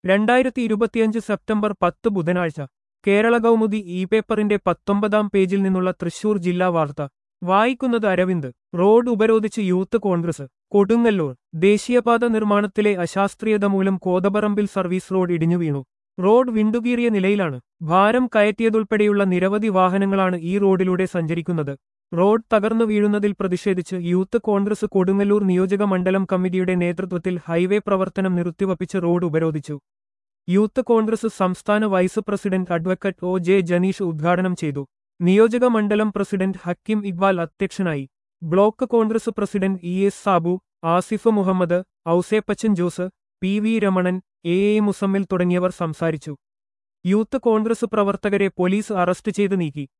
രണ്ടായിരത്തി ഇരുപത്തിയഞ്ച് സെപ്റ്റംബർ പത്ത് ബുധനാഴ്ച കേരള കൗമുദി ഇ പേപ്പറിന്റെ പത്തൊമ്പതാം പേജിൽ നിന്നുള്ള തൃശൂർ ജില്ലാ വാർത്ത വായിക്കുന്നത് അരവിന്ദ് റോഡ് ഉപരോധിച്ച് യൂത്ത് കോൺഗ്രസ് കൊടുങ്ങല്ലൂർ ദേശീയപാത നിർമ്മാണത്തിലെ അശാസ്ത്രീയത മൂലം കോതപറമ്പിൽ സർവീസ് റോഡ് ഇടിഞ്ഞു വീണു റോഡ് വിണ്ടുകീറിയ നിലയിലാണ് ഭാരം കയറ്റിയതുൾപ്പെടെയുള്ള നിരവധി വാഹനങ്ങളാണ് ഈ റോഡിലൂടെ സഞ്ചരിക്കുന്നത് റോഡ് തകർന്നു വീഴുന്നതിൽ പ്രതിഷേധിച്ച് യൂത്ത് കോൺഗ്രസ് കൊടുങ്ങല്ലൂർ നിയോജക മണ്ഡലം കമ്മിറ്റിയുടെ നേതൃത്വത്തിൽ ഹൈവേ പ്രവർത്തനം നിർത്തിവപ്പിച്ച് റോഡ് ഉപരോധിച്ചു യൂത്ത് കോൺഗ്രസ് സംസ്ഥാന vice president advocate O J Janeesh ഉദ്ഘാടനം ചെയ്തു നിയോജക മണ്ഡലം പ്രസിഡന്റ് ഹക്കിം ഇക്ബാൽ അധ്യക്ഷനായി block Congress president E S Sabu Asif Muhammad Ouseppachan Jose P V Ramanan A A Musammil തുടങ്ങിയവർ സംസാരിച്ചു യൂത്ത് കോൺഗ്രസ് പ്രവർത്തകരെ പോലീസ് അറസ്റ്റ് ചെയ്ത് നീക്കി